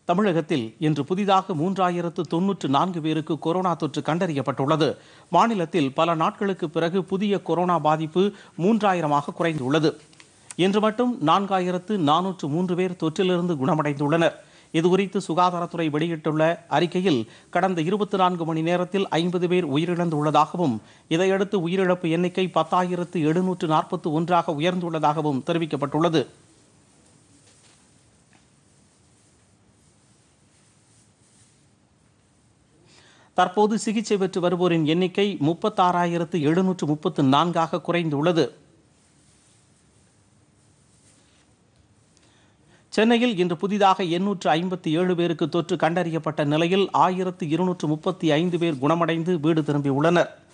தமிழகத்தில் இன்று புதிதாக மூன்றாயிரத்து தொன்னூற்று நான்கு பேருக்கு கொரோனா தொற்று கண்டறியப்பட்டுள்ளது மாநிலத்தில் பல நாட்களுக்கு பிறகு புதிய கொரோனா பாதிப்பு மூன்றாயிரமாக குறைந்துள்ளது இன்று மட்டும் நான்காயிரத்து நானூற்று மூன்று பேர் தொற்றிலிருந்து குணமடைந்துள்ளனர் இதுகுறித்து சுகாதாரத்துறை வெளியிட்டுள்ள அறிக்கையில் கடந்த இருபத்தி நான்கு மணி நேரத்தில் ஐம்பது பேர் உயிரிழந்துள்ளதாகவும் இதையடுத்து உயிரிழப்பு எண்ணிக்கை பத்தாயிரத்து எழுநூற்று நாற்பத்தி ஒன்றாக உயர்ந்துள்ளதாகவும் தெரிவிக்கப்பட்டுள்ளது தற்போது சிகிச்சை பெற்று வருவோரின் எண்ணிக்கை முப்பத்தாறாயிரத்து எழுநூற்று முப்பத்து நான்காக குறைந்துள்ளது சென்னையில் இன்று புதிதாக எண்ணூற்று ஐம்பத்தி ஏழு பேருக்கு தொற்று கண்டறியப்பட்ட நிலையில் ஆயிரத்து இருநூற்று முப்பத்தி ஐந்து பேர் குணமடைந்து வீடு திரும்பியுள்ளனர்